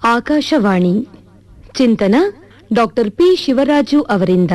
ಆಕಾಶವಾಣಿ ಚಿಂತನ doctor P Shivaraju ಅವರಿಂದ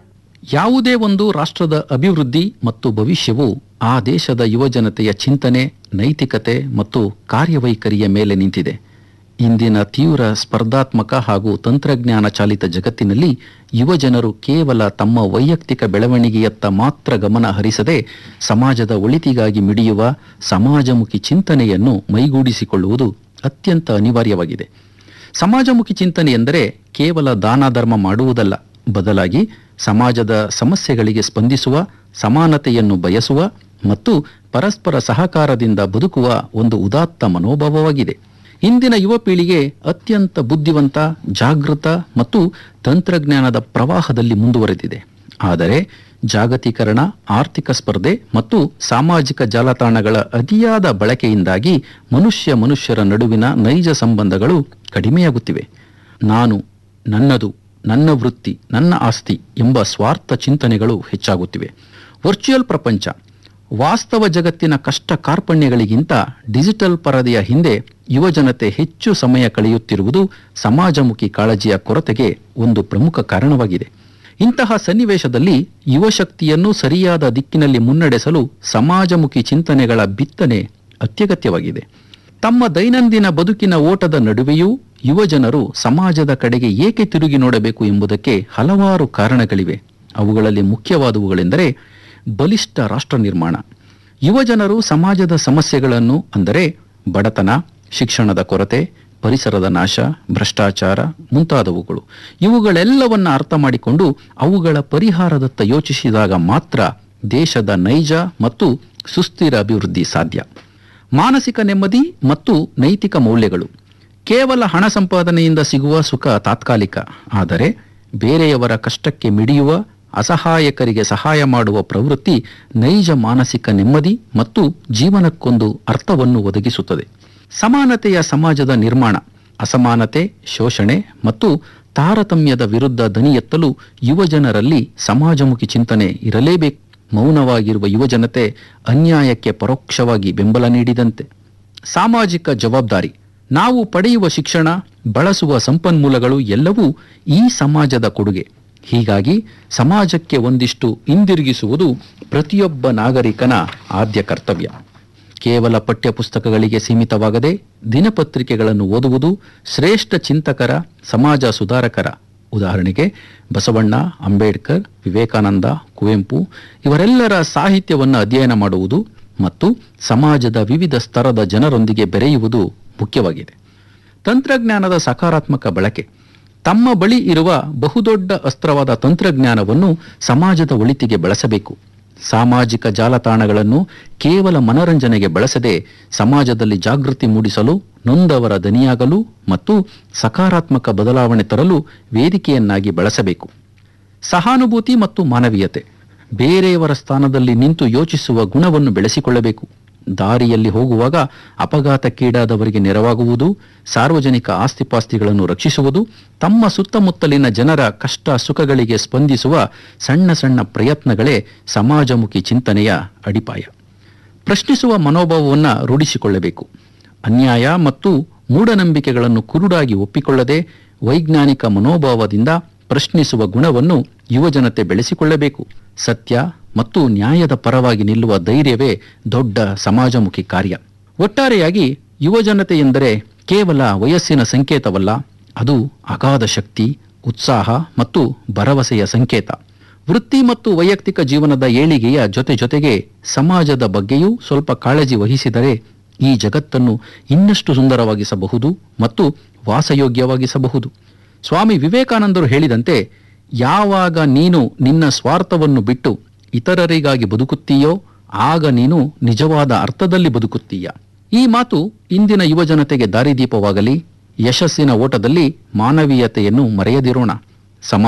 ಯಾವುದೇ ಒಂದು ರಾಷ್ಟ್ರದ ಅಭಿವೃದ್ಧಿ ಮತ್ತು ಭವಿಷ್ಯವು ಆ ದೇಶದ ಯುವಜನತೆಯ ಚಿಂತನೆ ನೈತಿಕತೆ ಮತ್ತು ಕಾರ್ಯವೈಖರಿಯ ಮೇಲೆ ನಿಂತಿದೆ ಇಂದಿನ ತೀವ್ರ ಸ್ಪರ್ಧಾತ್ಮಕ ಹಾಗೂ ತಂತ್ರಜ್ಞಾನ ಚಾಲಿತ ಜಗತ್ತಿನಲ್ಲಿ ಯುವಜನರು ಕೇವಲ ತಮ್ಮ ವೈಯಕ್ತಿಕ ಬೆಳವಣಿಗೆಯತ್ತ ಮಾತ್ರ ಗಮನ ಹರಿಸದೆ ಸಮಾಜದ ಒಳಿತಿಗಾಗಿ ಮಿಡಿಯುವ ಸಮಾಜಮುಖಿ ಚಿಂತನೆಯನ್ನು ಮೈಗೂಡಿಸಿಕೊಳ್ಳುವುದು ಅತ್ಯಂತ ಅನಿವಾರ್ಯವಾಗಿದೆ ಸಮಾಜಮುಖಿ ಚಿಂತನೆ ಎಂದರೆ ಕೇವಲ ದಾನ ಧರ್ಮ ಮಾಡುವುದಲ್ಲ ಬದಲಾಗಿ ಸಮಾಜದ ಸಮಸ್ಯೆಗಳಿಗೆ ಸ್ಪಂದಿಸುವ ಸಮಾನತೆಯನ್ನು ಬಯಸುವ ಮತ್ತು ಪರಸ್ಪರ ಸಹಕಾರದಿಂದ ಬದುಕುವ ಒಂದು ಉದಾತ್ತ ಮನೋಭಾವವಾಗಿದೆ ಇಂದಿನ ಯುವ ಪೀಳಿಗೆ ಅತ್ಯಂತ ಬುದ್ಧಿವಂತ ಜಾಗೃತ ಮತ್ತು ತಂತ್ರಜ್ಞಾನದ ಪ್ರವಾಹದಲ್ಲಿ ಮುಂದುವರೆದಿದೆ ಆದರೆ ಜಾಗತೀಕರಣ ಆರ್ಥಿಕ ಸ್ಪರ್ಧೆ ಮತ್ತು ಸಾಮಾಜಿಕ ಜಾಲತಾಣಗಳ ಅತಿಯಾದ ಬಳಕೆಯಿಂದಾಗಿ ಮನುಷ್ಯ ಮನುಷ್ಯರ ನಡುವಿನ ನೈಜ ಸಂಬಂಧಗಳು ಕಡಿಮೆಯಾಗುತ್ತಿವೆ ನಾನು ನನ್ನದು ನನ್ನ ವೃತ್ತಿ ನನ್ನ ಆಸ್ತಿ ಎಂಬ ಸ್ವಾರ್ಥ ಚಿಂತನೆಗಳು ಹೆಚ್ಚಾಗುತ್ತಿವೆ ವರ್ಚುವಲ್ ಪ್ರಪಂಚ ವಾಸ್ತವ ಜಗತ್ತಿನ ಕಷ್ಟ ಕಾರ್ಪಣ್ಯಗಳಿಗಿಂತ ಡಿಜಿಟಲ್ ಪರದೆಯ ಹಿಂದೆ ಯುವಜನತೆ ಹೆಚ್ಚು ಸಮಯ ಕಳೆಯುತ್ತಿರುವುದು ಸಮಾಜಮುಖಿ ಕಾಳಜಿಯ ಕೊರತೆಗೆ ಒಂದು ಪ್ರಮುಖ ಕಾರಣವಾಗಿದೆ ಇಂತಹ ಸನ್ನಿವೇಶದಲ್ಲಿ ಯುವಶಕ್ತಿಯನ್ನು ಸರಿಯಾದ ದಿಕ್ಕಿನಲ್ಲಿ ಮುನ್ನಡೆಸಲು ಸಮಾಜಮುಖಿ ಚಿಂತನೆಗಳ ಬಿತ್ತನೆ ಅತ್ಯಗತ್ಯವಾಗಿದೆ ತಮ್ಮ ದೈನಂದಿನ ಬದುಕಿನ ಓಟದ ನಡುವೆಯೂ ಯುವಜನರು ಸಮಾಜದ ಕಡೆಗೆ ಏಕೆ ತಿರುಗಿ ನೋಡಬೇಕು ಎಂಬುದಕ್ಕೆ ಹಲವಾರು ಕಾರಣಗಳಿವೆ ಅವುಗಳಲ್ಲಿ ಮುಖ್ಯವಾದವುಗಳೆಂದರೆ ಬಲಿಷ್ಠ ರಾಷ್ಟ್ರ ನಿರ್ಮಾಣ ಯುವಜನರು ಸಮಾಜದ ಸಮಸ್ಯೆಗಳನ್ನು ಅಂದರೆ ಬಡತನ ಶಿಕ್ಷಣದ ಕೊರತೆ ಪರಿಸರದ ನಾಶ ಭ್ರಷ್ಟಾಚಾರ ಮುಂತಾದವುಗಳು ಇವುಗಳೆಲ್ಲವನ್ನ ಅರ್ಥ ಮಾಡಿಕೊಂಡು ಅವುಗಳ ಪರಿಹಾರದತ್ತ ಯೋಚಿಸಿದಾಗ ಮಾತ್ರ ದೇಶದ ನೈಜ ಮತ್ತು ಸುಸ್ಥಿರ ಅಭಿವೃದ್ಧಿ ಸಾಧ್ಯ ಮಾನಸಿಕ ನೆಮ್ಮದಿ ಮತ್ತು ನೈತಿಕ ಮೌಲ್ಯಗಳು ಕೇವಲ ಹಣ ಸಂಪಾದನೆಯಿಂದ ಸಿಗುವ ಸುಖ ತಾತ್ಕಾಲಿಕ ಆದರೆ ಬೇರೆಯವರ ಕಷ್ಟಕ್ಕೆ ಮಿಡಿಯುವ ಅಸಹಾಯಕರಿಗೆ ಸಹಾಯ ಮಾಡುವ ಪ್ರವೃತ್ತಿ ನೈಜ ಮಾನಸಿಕ ನೆಮ್ಮದಿ ಮತ್ತು ಜೀವನಕ್ಕೊಂದು ಅರ್ಥವನ್ನು ಒದಗಿಸುತ್ತದೆ ಸಮಾನತೆಯ ಸಮಾಜದ ನಿರ್ಮಾಣ ಅಸಮಾನತೆ ಶೋಷಣೆ ಮತ್ತು ತಾರತಮ್ಯದ ವಿರುದ್ಧ ದನಿ ಎತ್ತಲು ಯುವಜನರಲ್ಲಿ ಸಮಾಜಮುಖಿ ಚಿಂತನೆ ಇರಲೇಬೇಕು ಮೌನವಾಗಿರುವ ಯುವಜನತೆ ಅನ್ಯಾಯಕ್ಕೆ ಪರೋಕ್ಷವಾಗಿ ಬೆಂಬಲ ನೀಡಿದಂತೆ ಸಾಮಾಜಿಕ ಜವಾಬ್ದಾರಿ ನಾವು ಪಡೆಯುವ ಶಿಕ್ಷಣ ಬಳಸುವ ಸಂಪನ್ಮೂಲಗಳು ಎಲ್ಲವೂ ಈ ಸಮಾಜದ ಕೊಡುಗೆ ಹೀಗಾಗಿ ಸಮಾಜಕ್ಕೆ ಒಂದಿಷ್ಟು ಹಿಂದಿರುಗಿಸುವುದು ಪ್ರತಿಯೊಬ್ಬ ನಾಗರಿಕನ ಆದ್ಯ ಕರ್ತವ್ಯ ಕೇವಲ ಪಠ್ಯಪುಸ್ತಕಗಳಿಗೆ ಸೀಮಿತವಾಗದೆ ದಿನಪತ್ರಿಕೆಗಳನ್ನು ಓದುವುದು ಶ್ರೇಷ್ಠ ಚಿಂತಕರ ಸಮಾಜ ಸುಧಾರಕರ ಉದಾಹರಣೆಗೆ ಬಸವಣ್ಣ ಅಂಬೇಡ್ಕರ್ ವಿವೇಕಾನಂದ ಕುವೆಂಪು ಇವರೆಲ್ಲರ ಸಾಹಿತ್ಯವನ್ನು ಅಧ್ಯಯನ ಮಾಡುವುದು ಮತ್ತು ಸಮಾಜದ ವಿವಿಧ ಸ್ತರದ ಜನರೊಂದಿಗೆ ಬೆರೆಯುವುದು ಮುಖ್ಯವಾಗಿದೆ ತಂತ್ರಜ್ಞಾನದ ಸಕಾರಾತ್ಮಕ ಬಳಕೆ ತಮ್ಮ ಬಳಿ ಇರುವ ಬಹುದೊಡ್ಡ ಅಸ್ತ್ರವಾದ ತಂತ್ರಜ್ಞಾನವನ್ನು ಸಮಾಜದ ಒಳಿತಿಗೆ ಬಳಸಬೇಕು ಸಾಮಾಜಿಕ ಜಾಲತಾಣಗಳನ್ನು ಕೇವಲ ಮನರಂಜನೆಗೆ ಬಳಸದೆ ಸಮಾಜದಲ್ಲಿ ಜಾಗೃತಿ ಮೂಡಿಸಲು ನೊಂದವರ ದನಿಯಾಗಲು ಮತ್ತು ಸಕಾರಾತ್ಮಕ ಬದಲಾವಣೆ ತರಲು ವೇದಿಕೆಯನ್ನಾಗಿ ಬಳಸಬೇಕು ಸಹಾನುಭೂತಿ ಮತ್ತು ಮಾನವೀಯತೆ ಬೇರೆಯವರ ಸ್ಥಾನದಲ್ಲಿ ನಿಂತು ಯೋಚಿಸುವ ಗುಣವನ್ನು ಬೆಳೆಸಿಕೊಳ್ಳಬೇಕು ದಾರಿಯಲ್ಲಿ ಹೋಗುವಾಗ ಅಪಘಾತಕ್ಕೀಡಾದವರಿಗೆ ನೆರವಾಗುವುದು ಸಾರ್ವಜನಿಕ ಆಸ್ತಿಪಾಸ್ತಿಗಳನ್ನು ರಕ್ಷಿಸುವುದು ತಮ್ಮ ಸುತ್ತಮುತ್ತಲಿನ ಜನರ ಕಷ್ಟ ಸುಖಗಳಿಗೆ ಸ್ಪಂದಿಸುವ ಸಣ್ಣ ಸಣ್ಣ ಪ್ರಯತ್ನಗಳೇ ಸಮಾಜಮುಖಿ ಚಿಂತನೆಯ ಅಡಿಪಾಯ ಪ್ರಶ್ನಿಸುವ ಮನೋಭಾವವನ್ನು ರೂಢಿಸಿಕೊಳ್ಳಬೇಕು ಅನ್ಯಾಯ ಮತ್ತು ಮೂಢನಂಬಿಕೆಗಳನ್ನು ಕುರುಡಾಗಿ ಒಪ್ಪಿಕೊಳ್ಳದೆ ವೈಜ್ಞಾನಿಕ ಮನೋಭಾವದಿಂದ ಪ್ರಶ್ನಿಸುವ ಗುಣವನ್ನು ಯುವಜನತೆ ಬೆಳೆಸಿಕೊಳ್ಳಬೇಕು ಸತ್ಯ ಮತ್ತು ನ್ಯಾಯದ ಪರವಾಗಿ ನಿಲ್ಲುವ ಧೈರ್ಯವೇ ದೊಡ್ಡ ಸಮಾಜಮುಖಿ ಕಾರ್ಯ ಒಟ್ಟಾರೆಯಾಗಿ ಯುವಜನತೆ ಎಂದರೆ ಕೇವಲ ವಯಸ್ಸಿನ ಸಂಕೇತವಲ್ಲ ಅದು ಅಗಾಧ ಶಕ್ತಿ ಉತ್ಸಾಹ ಮತ್ತು ಭರವಸೆಯ ಸಂಕೇತ ವೃತ್ತಿ ಮತ್ತು ವೈಯಕ್ತಿಕ ಜೀವನದ ಏಳಿಗೆಯ ಜೊತೆ ಜೊತೆಗೆ ಸಮಾಜದ ಬಗ್ಗೆಯೂ ಸ್ವಲ್ಪ ಕಾಳಜಿ ವಹಿಸಿದರೆ ಈ ಜಗತ್ತನ್ನು ಇನ್ನಷ್ಟು ಸುಂದರವಾಗಿಸಬಹುದು ಮತ್ತು ವಾಸಯೋಗ್ಯವಾಗಿಸಬಹುದು ಸ್ವಾಮಿ ವಿವೇಕಾನಂದರು ಹೇಳಿದಂತೆ ಯಾವಾಗ ನೀನು ನಿನ್ನ ಸ್ವಾರ್ಥವನ್ನು ಬಿಟ್ಟು ಇತರರಿಗಾಗಿ ಬದುಕುತ್ತೀಯೋ ಆಗ ನೀನು ನಿಜವಾದ ಅರ್ಥದಲ್ಲಿ ಬದುಕುತ್ತೀಯ ಈ ಮಾತು ಇಂದಿನ ಯುವಜನತೆಗೆ ದಾರಿದೀಪವಾಗಲಿ ಯಶಸ್ಸಿನ ಓಟದಲ್ಲಿ ಮಾನವೀಯತೆಯನ್ನು ಮರೆಯದಿರೋಣ